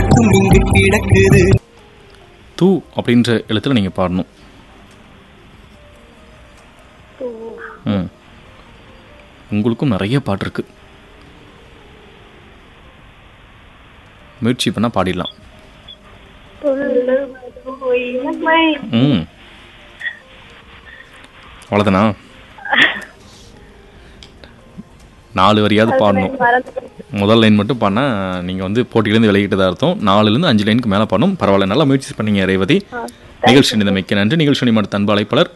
மட்டும் இங்கு கிடக்குது தூ அப்படின்ற எழுத்துல நீங்கள் பாடணும் ம் உங்களுக்கும் நிறைய பாட்டு இருக்கு முயற்சி பண்ணால் பாடிடலாம் சொல்லுவதோ இளமை ம் அவ்வளோதானா நாலு வரியாவது பாடணும் மறந்து முதல் லைன் மட்டும் பாடினா நீங்கள் வந்து போட்டியிலேருந்து விலகிட்டதா அர்த்தம் நாலுலேருந்து அஞ்சு லைனுக்கு மேலே பாடணும் பரவாயில்ல நல்லா முயற்சி பண்ணீங்க ரேவதி நிகழ்ச்சி நிலைமைக்கு நன்றி நிகழ்ச்சி மற்ற அன்பு அழைப்பாளர்